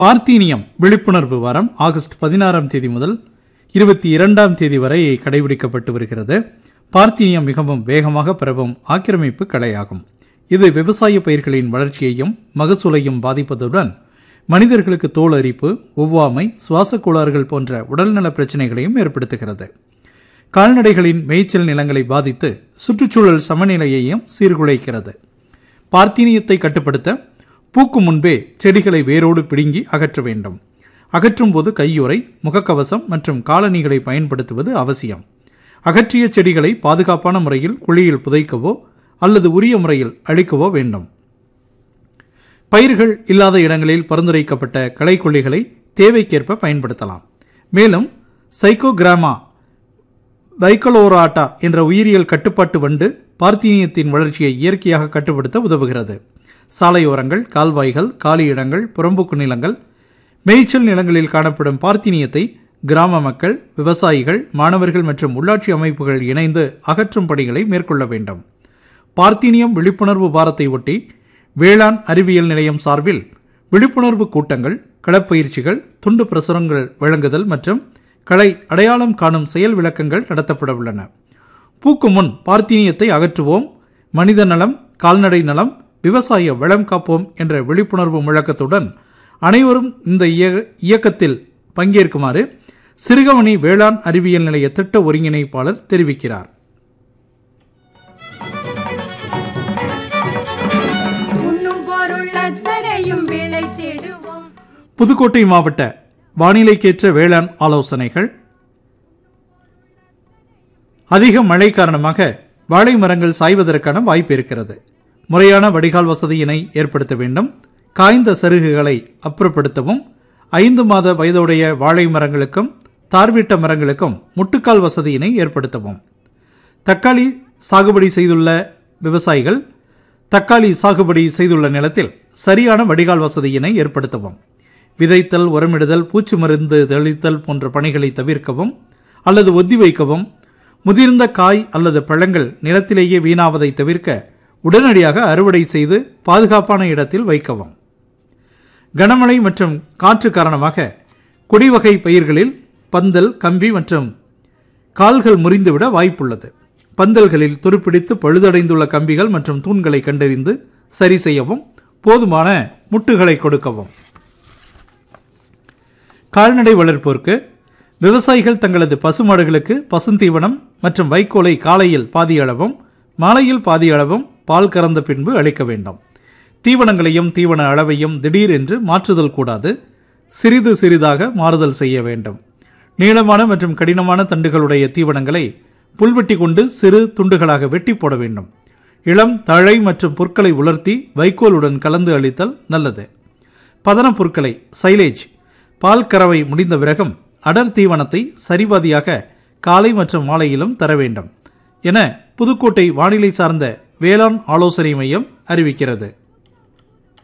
parthenium விழிப்புணர்வு வாரம் August பதினாறாம் தேதி முதல் இருபத்தி இரண்டாம் தேதி வரை கடைபிடிக்கப்பட்டு வருகிறது பார்த்தீனியம் மிகவும் வேகமாக பரவும் ஆக்கிரமிப்பு கலையாகும் இது விவசாய பயிர்களின் வளர்ச்சியையும் மகசூலையும் பாதிப்பதுடன் மனிதர்களுக்கு தோல் அரிப்பு ஒவ்வாமை சுவாசக் கோளாறுகள் போன்ற உடல்நல பிரச்சனைகளையும் ஏற்படுத்துகிறது கால்நடைகளின் மேய்ச்சல் நிலங்களை பாதித்து சுற்றுச்சூழல் சமநிலையையும் சீர்குலைக்கிறது பார்த்தீனியத்தை கட்டுப்படுத்த பூக்கும் முன்பே செடிகளை வேரோடு பிடுங்கி அகற்ற வேண்டும் அகற்றும் போது கையுறை முகக்கவசம் மற்றும் காலணிகளை பயன்படுத்துவது அவசியம் அகற்றிய செடிகளை பாதுகாப்பான முறையில் குழியில் புதைக்கவோ அல்லது உரிய முறையில் அழிக்கவோ வேண்டும் பயிர்கள் இல்லாத இடங்களில் பரிந்துரைக்கப்பட்ட களைக்கொல்லிகளை தேவைக்கேற்ப பயன்படுத்தலாம் மேலும் சைக்கோகிராமா பைக்கலோராட்டா என்ற உயிரியல் கட்டுப்பாட்டு வண்டு பார்த்தீனியத்தின் வளர்ச்சியை இயற்கையாக கட்டுப்படுத்த உதவுகிறது சாலையோரங்கள் கால்வாய்கள் காலியிடங்கள் புறம்போக்கு நிலங்கள் மேய்ச்சல் நிலங்களில் காணப்படும் பார்த்தீனியத்தை கிராம மக்கள் விவசாயிகள் மாணவர்கள் மற்றும் உள்ளாட்சி அமைப்புகள் இணைந்து அகற்றும் பணிகளை மேற்கொள்ள வேண்டும் பார்த்தீனியம் விழிப்புணர்வு வாரத்தை ஒட்டி வேளாண் அறிவியல் நிலையம் சார்பில் விழிப்புணர்வு கூட்டங்கள் களப்பயிற்சிகள் துண்டு பிரசுரங்கள் வழங்குதல் மற்றும் களை அடையாளம் காணும் செயல் விளக்கங்கள் நடத்தப்பட உள்ளன பூக்கும் முன் பார்த்தீனியத்தை அகற்றுவோம் மனித நலம் கால்நடை நலம் விவசாய வளம் காப்போம் என்ற விழிப்புணர்வு முழக்கத்துடன் அனைவரும் இந்த இய- இயக்கத்தில் பங்கேற்குமாறு சிறுகவனி வேளாண் அறிவியல் நிலைய திட்ட ஒருங்கிணைப்பாளர் தெரிவிக்கிறார் உண்ணும் பொருள் அத்தனையும் விளைத்திடுவோம் புதுக்கோட்டை மாவட்ட வானிலைக்கேற்ற வேளாண் ஆலோசனைகள் அதிக மழை காரணமாக வாழை மரங்கள் சாய்வதற்கான வாய்ப்பு இருக்கிறது முறையான வடிகால் வசதியினை ஏற்படுத்த வேண்டும் காய்ந்த சருகுகளை அப்புறப்படுத்தவும் ஐந்து மாத வயதுடைய வாழை மரங்களுக்கும் தார்வீட்ட மரங்களுக்கும் முட்டுக்கால் வசதியினை ஏற்படுத்தவும் தக்காளி சாகுபடி செய்துள்ள விவசாயிகள் தக்காளி சாகுபடி செய்துள்ள நிலத்தில் சரியான வடிகால் வசதியினை ஏற்படுத்தவும் விதைத்தல் உரமிடுதல் பூச்சி மருந்து தெளித்தல் போன்ற பணிகளை தவிர்க்கவும் அல்லது ஒத்திவைக்கவும் முதிர்ந்த காய் அல்லது பழங்கள் நிலத்திலேயே வீணாவதை தவிர்க்க உடனடியாக அறுவடை செய்து பாதுகாப்பான இடத்தில் வைக்கவும் கனமழை மற்றும் காற்று காரணமாக கொடிவகை பயிர்களில் பந்தல் கம்பி மற்றும் கால்கள் முறிந்துவிட வாய்ப்புள்ளது பந்தல்களில் துருப்பிடித்து பழுதடைந்துள்ள கம்பிகள் மற்றும் தூண்களை கண்டறிந்து சரி செய்யவும் போதுமான முட்டுகளை கொடுக்கவும் கால்நடை வளர்ப்போருக்கு விவசாயிகள் தங்களது பசுமாடுகளுக்கு பசுந்தீவனம் மற்றும் வைக்கோலை காலையில் பாதி அளவும் மாலையில் பாதி அளவும் பால் கறந்த பின்பு அளிக்க வேண்டும் தீவனங்களையும் தீவன அளவையும் திடீரென்று மாற்றுதல் கூடாது சிறிது சிறிதாக மாறுதல் செய்ய வேண்டும் நீளமான மற்றும் கடினமான தண்டுகளுடைய தீவனங்களை புல்வெட்டி கொண்டு சிறு துண்டுகளாக வெட்டி போட வேண்டும் இளம் தழை மற்றும் புற்களை உலர்த்தி வைக்கோலுடன் கலந்து அளித்தல் நல்லது பதன புற்களை சைலேஜ் பால் கறவை முடிந்த பிறகும் அடர் தீவனத்தை சரிபாதியாக காலை மற்றும் மாலையிலும் தர வேண்டும் என புதுக்கோட்டை வானிலை சார்ந்த வேளாண் ஆலோசனை மையம் அறிவிக்கிறது